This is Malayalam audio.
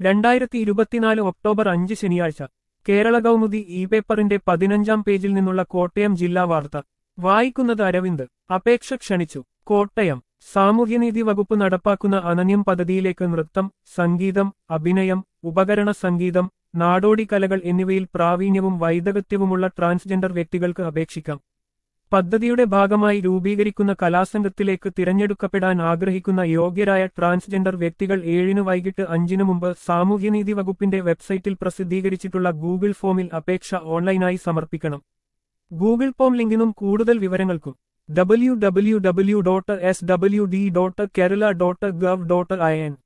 രണ്ടായിരത്തി ഇരുപത്തിനാല് ഒക്ടോബർ അഞ്ച് ശനിയാഴ്ച കേരള കൗമുദി ഇ പേപ്പറിന്റെ പതിനഞ്ചാം പേജിൽ നിന്നുള്ള കോട്ടയം ജില്ലാ വാർത്ത വായിക്കുന്നത് അരവിന്ദ് അപേക്ഷ ക്ഷണിച്ചു കോട്ടയം സാമൂഹ്യനീതി വകുപ്പ് നടപ്പാക്കുന്ന അനന്യം പദ്ധതിയിലേക്ക് നൃത്തം സംഗീതം അഭിനയം ഉപകരണ സംഗീതം നാടോടി കലകൾ എന്നിവയിൽ പ്രാവീണ്യവും വൈദഗ്ധ്യവുമുള്ള ട്രാൻസ്ജെൻഡർ വ്യക്തികൾക്ക് അപേക്ഷിക്കാം പദ്ധതിയുടെ ഭാഗമായി രൂപീകരിക്കുന്ന കലാസംഘത്തിലേക്ക് തിരഞ്ഞെടുക്കപ്പെടാൻ ആഗ്രഹിക്കുന്ന യോഗ്യരായ ട്രാൻസ്ജെൻഡർ വ്യക്തികൾ ഏഴിന് വൈകിട്ട് അഞ്ചിനു മുമ്പ് സാമൂഹ്യനീതി വകുപ്പിന്റെ വെബ്സൈറ്റിൽ പ്രസിദ്ധീകരിച്ചിട്ടുള്ള ഗൂഗിൾ ഫോമിൽ അപേക്ഷ ഓൺലൈനായി സമർപ്പിക്കണം ഗൂഗിൾ ഫോം ലിങ്കിനും കൂടുതൽ വിവരങ്ങൾക്കും W W W dot S W D dot Kerala dot gov dot I N